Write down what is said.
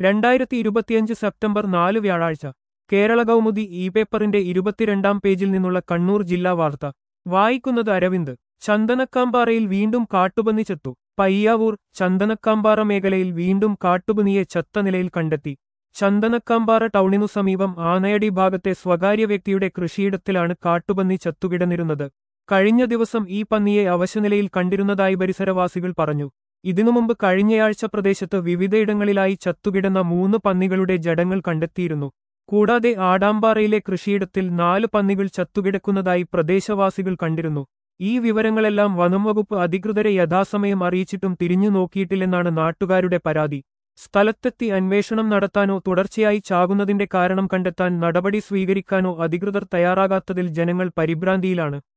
രണ്ടായിരത്തി ഇരുപത്തിയഞ്ച് സെപ്റ്റംബർ നാല് വ്യാഴാഴ്ച കേരള കൗമുദി ഇ പേപ്പറിന്റെ ഇരുപത്തിരണ്ടാം പേജിൽ നിന്നുള്ള കണ്ണൂർ ജില്ലാ വാർത്ത വായിക്കുന്നത് അരവിന്ദ് ചന്ദനക്കാമ്പാറയിൽ വീണ്ടും കാട്ടുപന്നി ചത്തു പയ്യാവൂർ ചന്ദനക്കാമ്പാറ മേഖലയിൽ വീണ്ടും കാട്ടുപന്നിയെ ചത്ത നിലയിൽ കണ്ടെത്തി ചന്ദനക്കാമ്പാറ ടൗണിനു സമീപം ആനയടി ഭാഗത്തെ സ്വകാര്യ വ്യക്തിയുടെ കൃഷിയിടത്തിലാണ് കാട്ടുപന്നി ചത്തുകിടന്നിരുന്നത് കഴിഞ്ഞ ദിവസം ഈ പന്നിയെ അവശനിലയിൽ കണ്ടിരുന്നതായി പരിസരവാസികൾ പറഞ്ഞു ഇതിനു മുമ്പ് കഴിഞ്ഞയാഴ്ച പ്രദേശത്ത് വിവിധയിടങ്ങളിലായി ചത്തുകിടന്ന മൂന്ന് പന്നികളുടെ ജഡങ്ങൾ കണ്ടെത്തിയിരുന്നു കൂടാതെ ആടാമ്പാറയിലെ കൃഷിയിടത്തിൽ നാല് പന്നികൾ ചത്തുകിടക്കുന്നതായി പ്രദേശവാസികൾ കണ്ടിരുന്നു ഈ വിവരങ്ങളെല്ലാം വനംവകുപ്പ് അധികൃതരെ യഥാസമയം അറിയിച്ചിട്ടും തിരിഞ്ഞു നോക്കിയിട്ടില്ലെന്നാണ് നാട്ടുകാരുടെ പരാതി സ്ഥലത്തെത്തി അന്വേഷണം നടത്താനോ തുടർച്ചയായി ചാകുന്നതിന്റെ കാരണം കണ്ടെത്താൻ നടപടി സ്വീകരിക്കാനോ അധികൃതർ തയ്യാറാകാത്തതിൽ ജനങ്ങൾ പരിഭ്രാന്തിയിലാണ്